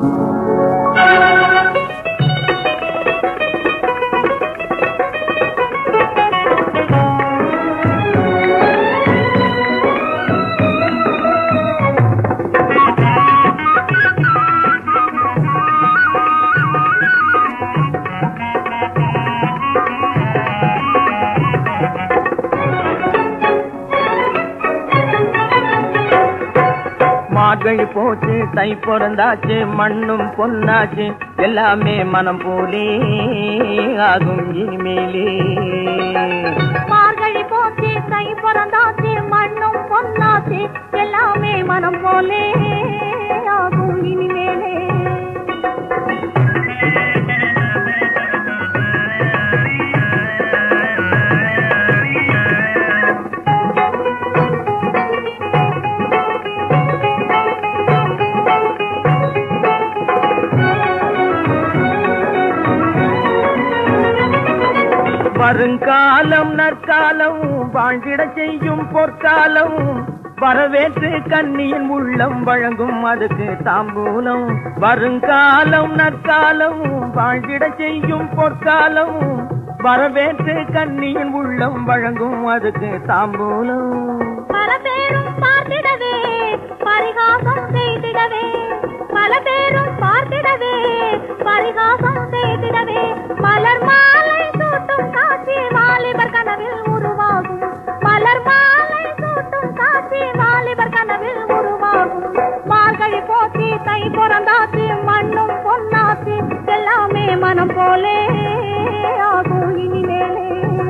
மார்கழி போச்சு தை பிறந்தாச்சு மண்ணும் பொன்னாச்சு எல்லாமே மனம் போலே ஆகும் இனிமேலே மார்கழி போச்சு தை பிறந்தாச்சு மண்ணும் பொன்னாச்சு எல்லாமே மனம் போலே ஆகும் இனிமேலே வருங்காலம் நற்காலம் வாழ்ந்திட செய்யும் பொற்காலம் வரவேற்று கண்ணியின் உள்ளம் வழங்கும் அதுக்கு தாம்பூலம் வருங்காலம் நற்காலம் வாழ்ந்திட செய்யும் பொற்காலம் வரவேற்று கண்ணியின் உள்ளம் வழங்கும் அதுக்கு தாம்பூலம் பல பேரும் பார்த்திடவே பரிகாசம் செய்திடவே பல பேரும் பார்த்திடவே பரிகாசம் செய்திடவே மலர் மாலை சூட்டும் காட்சி வாலிபர் கனவில் உருவாகும் மலர் மாலை சூட்டும் காட்சி வாலிபர் கனவில் உருவாகும் மார்கழி போச்சு தை பிறந்தாச்சு மண்ணும் பொன்னாச்சு எல்லாமே மனம் போலே ஆகும் இனிமேலே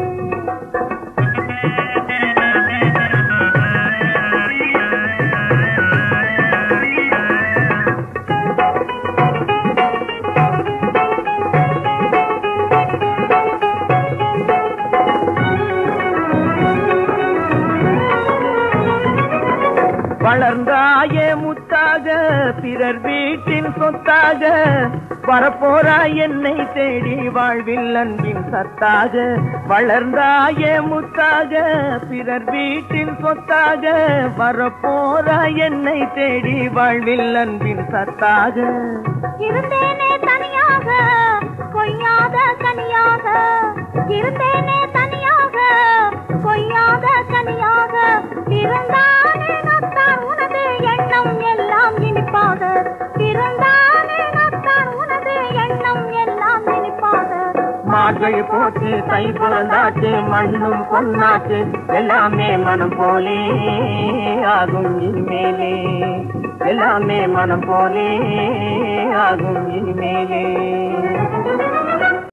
வளர்ந்தாயே முத்தாக பிறர் வீட்டின் சொத்தாக வரப்போறாய் என்னை தேடி வாழ்வில் அன்பின் சத்தாக வளர்ந்தாயே முத்தாக பிறர் வீட்டின் சொத்தாக வரப்போறாய் என்னை தேடி வாழ்வில் அன்பின் சத்தாக இருந்தேனே தனியாக கொய்யாத கனியாக இருந்தேனே தனியாக கொய்யாத கனியாக இருந்தானே நத்தார் உனது எண்ணம் எல்லாம் இனிப்பாக இருந்தானே நத்தார் உனது எண்ணம் எல்லாம் இனிப்பாக மார்கழி போச்சு தை பிறந்தாச்சு மண்ணும் பொன்னாச்சு எல்லாமே மனம் போலே ஆகும் இனிமேலே எல்லாமே மனம் போலே ஆகும் இனிமேலே